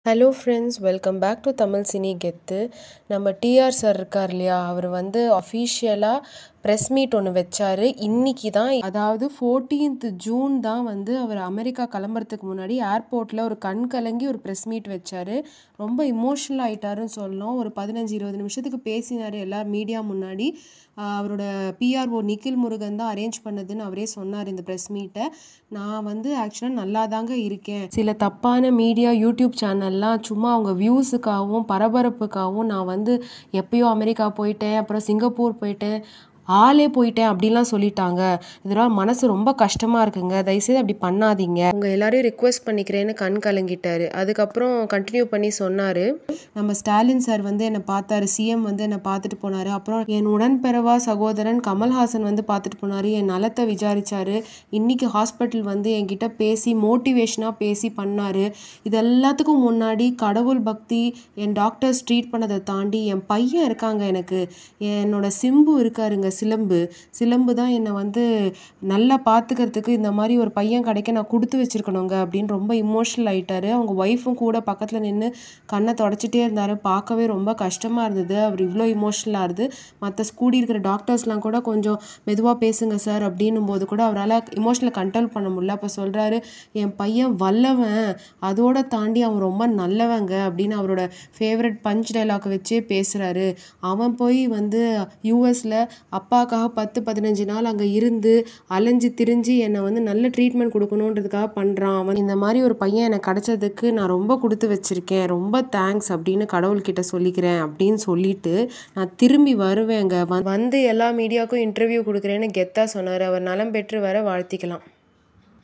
hello friends welcome back to Tamil cine கெத்து நம்ம TR sir இருக்கார் இல்லையா அவர் வந்து அஃபீஷியலாக ப்ரெஸ் மீட் ஒன்று வச்சார் இன்னைக்கு தான் அதாவது ஃபோர்டீன்த் ஜூன் தான் வந்து அவர் அமெரிக்கா கிளம்புறதுக்கு முன்னாடி ஏர்போர்ட்டில் ஒரு கண் கலங்கி ஒரு ப்ரெஸ் மீட் வச்சார் ரொம்ப இமோஷ்னல் ஆகிட்டாருன்னு சொல்லணும் ஒரு பதினஞ்சு இருபது நிமிஷத்துக்கு பேசினார் எல்லா மீடியா முன்னாடி ஆஹ் அவரோட பிஆர்ஓ நிக்கில் முருகன் தான் அரேஞ்ச் பண்ணதுன்னு அவரே சொன்னார் இந்த ப்ரெஸ் மீட்டை நான் வந்து ஆக்சுவலாக நல்லா தாங்க இருக்கேன் சில தப்பான மீடியா யூடியூப் சேனல்லாம் சும்மா அவங்க வியூஸுக்காகவும் பரபரப்புக்காகவும் நான் வந்து எப்பயோ அமெரிக்கா போயிட்டேன் அப்புறம் சிங்கப்பூர் போயிட்டேன் ஆளே போயிட்டேன் அப்படிலாம் சொல்லிட்டாங்க இதனால் மனசு ரொம்ப கஷ்டமாக இருக்குங்க தயவுசெய்து அப்படி பண்ணாதீங்க உங்கள் எல்லாரையும் ரிக்வெஸ்ட் பண்ணிக்கிறேன்னு கண் கலங்கிட்டாரு அதுக்கப்புறம் கண்டினியூ பண்ணி சொன்னார் நம்ம ஸ்டாலின் சார் வந்து என்னை பார்த்தாரு சிஎம் வந்து என்னை பார்த்துட்டு போனார் அப்புறம் என் உடன்பிறவா சகோதரன் கமல்ஹாசன் வந்து பார்த்துட்டு போனார் என் நலத்தை விசாரிச்சாரு இன்னைக்கு ஹாஸ்பிட்டல் வந்து என்கிட்ட பேசி மோட்டிவேஷனாக பேசி பண்ணார் இது எல்லாத்துக்கும் முன்னாடி கடவுள் பக்தி என் டாக்டர்ஸ் ட்ரீட் பண்ணதை தாண்டி என் பையன் இருக்காங்க எனக்கு என்னோட சிம்பு இருக்காருங்க சிலம்பு சிலம்பு தான் என்னை வந்து நல்லா பார்த்துக்கிறதுக்கு இந்த மாதிரி ஒரு பையன் கிடைக்க நான் கொடுத்து வச்சிருக்கணுங்க அப்படின்னு ரொம்ப இமோஷனல் ஆயிட்டாரு அவங்க ஒய்ஃபும் கூட பக்கத்தில் நின்று கண்ணை தொடச்சிட்டே இருந்தார் பார்க்கவே ரொம்ப கஷ்டமாக இருந்தது அவர் இவ்வளோ இமோஷனலாக இருது மற்ற கூடி இருக்கிற டாக்டர்ஸ்லாம் கூட கொஞ்சம் மெதுவாக பேசுங்க சார் அப்படின்னும் போது கூட அவரால் இமோஷனல் கண்ட்ரோல் பண்ண முடியல அப்போ சொல்கிறாரு என் பையன் வல்லவன் அதோட தாண்டி அவன் ரொம்ப நல்லவங்க அப்படின்னு அவரோட ஃபேவரட் பஞ்ச் டைலாக் வச்சே பேசுகிறாரு அவன் போய் வந்து யூஎஸில் அப்பாக்காக பத்து பதினஞ்சு நாள் அங்கே இருந்து அலைஞ்சு திரிஞ்சு என்னை வந்து நல்ல ட்ரீட்மெண்ட் கொடுக்கணுன்றதுக்காக பண்ணுறான் அவன் இந்த மாதிரி ஒரு பையன் எனக்கு கிடைச்சதுக்கு நான் ரொம்ப கொடுத்து வச்சிருக்கேன் ரொம்ப தேங்க்ஸ் அப்படின்னு கடவுள்கிட்ட சொல்லிக்கிறேன் அப்படின்னு சொல்லிட்டு நான் திரும்பி வருவேங்க வ- வந்து எல்லா மீடியாவுக்கும் இன்டர்வியூ கொடுக்குறேன்னு கெத்தாக சொன்னார் அவர் நலம் பெற்று வர வாழ்த்திக்கலாம்